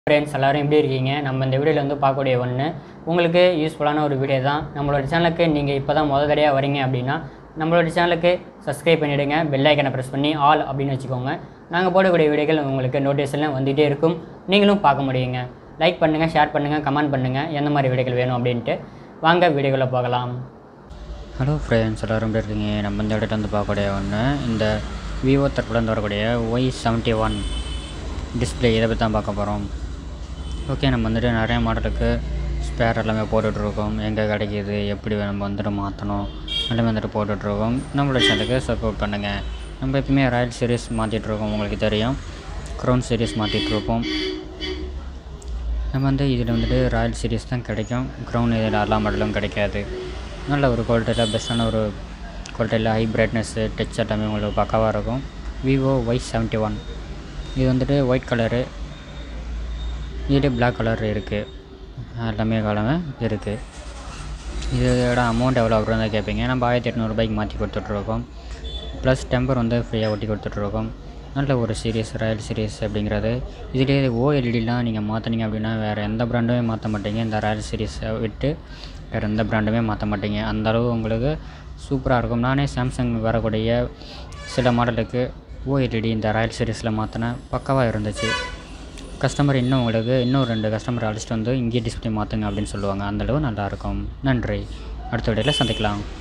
friends எல்லாரும் எப்படி இருக்கீங்க நம்ம இந்த வீடியோவில் வந்து பார்க்கக்கூடிய ஒன்று உங்களுக்கு யூஸ்ஃபுல்லான ஒரு வீடியோ தான் நம்மளோட சேனலுக்கு நீங்கள் இப்போ தான் முத தடையாக வரீங்க அப்படின்னா நம்மளோட சேனலுக்கு சப்ஸ்கிரைப் பண்ணிவிடுங்க பெல் ஐக்கனை ப்ரெஸ் பண்ணி ஆல் அப்படின்னு வச்சுக்கோங்க நாங்கள் போடக்கூடிய வீடியோக்கள் உங்களுக்கு நோட்டிஃபிகேஷனில் வந்துகிட்டே இருக்கும் நீங்களும் பார்க்க முடியுங்க லைக் பண்ணுங்கள் ஷேர் பண்ணுங்கள் கமெண்ட் பண்ணுங்கள் எந்த மாதிரி வீடியோக்கள் வேணும் அப்படின்ட்டு வாங்க வீடியோக்குள்ளே போகலாம் ஹலோ ஃப்ரெண்ட்ஸ் எல்லோரும் எப்படி இருக்கீங்க நம்ம இந்த இடத்துல வந்து பார்க்கக்கூடிய ஒன்று இந்த விவோ தரப்புலேருந்து வரக்கூடிய ஒய் செவன்ட்டி ஒன் டிஸ்பிளே இதை பற்றி தான் பார்க்க போகிறோம் ஓகே நம்ம வந்துட்டு நிறைய மாடலுக்கு ஸ்பேர் எல்லாமே போட்டுட்ருக்கோம் எங்கே கிடைக்கிது எப்படி நம்ம வந்துட்டு மாற்றணும் எல்லாமே வந்துட்டு போட்டுட்ருக்கோம் நம்மளோட சேனலுக்கு சப்போர்ட் பண்ணுங்கள் நம்ம எப்பயுமே ராயல் சீரிஸ் மாற்றிட்டுருக்கோம் உங்களுக்கு தெரியும் க்ரௌன் சீரிஸ் மாற்றிட்டுருப்போம் நம்ம வந்து இதில் வந்துட்டு ராயல் சீரிஸ் தான் கிடைக்கும் க்ரௌன் இதில் எல்லா மாடலும் கிடைக்காது நல்ல ஒரு குவாலிட்டியில் பெஸ்ட்டான ஒரு குவாலிட்டியில் ஹை பிரைட்னஸ்ஸு டச் எல்லாமே உங்களுக்கு பக்காவாக இருக்கும் விவோ ஒய் செவன்ட்டி ஒன் இது வந்துட்டு ஒயிட் கலரு இதுலேயே பிளாக் கலர் இருக்குது எல்லாமே கலமே இருக்குது இதோட அமௌண்ட் எவ்வளோ அப்படின்னு தான் கேட்பீங்க நம்ம ஆயிரத்தி எட்நூறுபாய்க்கு மாற்றி கொடுத்துட்ருக்கோம் ப்ளஸ் டெம்பர் வந்து ஃப்ரீயாக ஒட்டி கொடுத்துட்ருக்கோம் நல்ல ஒரு சீரியஸ் ராயல் சீரிஸ் அப்படிங்கிறது இதுலேயே ஓஎல்இடிலாம் நீங்கள் மாற்றினீங்க அப்படின்னா வேறு எந்த ப்ராண்டுமே மாற்ற மாட்டீங்க இந்த ராயல் சீரிஸை விட்டு வேறு எந்த ப்ராண்டுமே மாற்ற மாட்டீங்க அந்தளவு உங்களுக்கு சூப்பராக இருக்கும் நானே சாம்சங் வரக்கூடிய சில மாடலுக்கு ஓஎல்இடி இந்த ராயல் சீரிஸில் மாற்றினேன் பக்காவாக இருந்துச்சு கஸ்டமர் இன்னும் உங்களுக்கு இன்னும் ரெண்டு கஸ்டமர் அழைச்சிட்டு வந்து இங்கேயே டிஸ்பிளே மாற்றுங்க அப்படின்னு சொல்லுவாங்க அந்தளவு நல்லாயிருக்கும் நன்றி அடுத்த வீடியோவில் சந்திக்கலாம்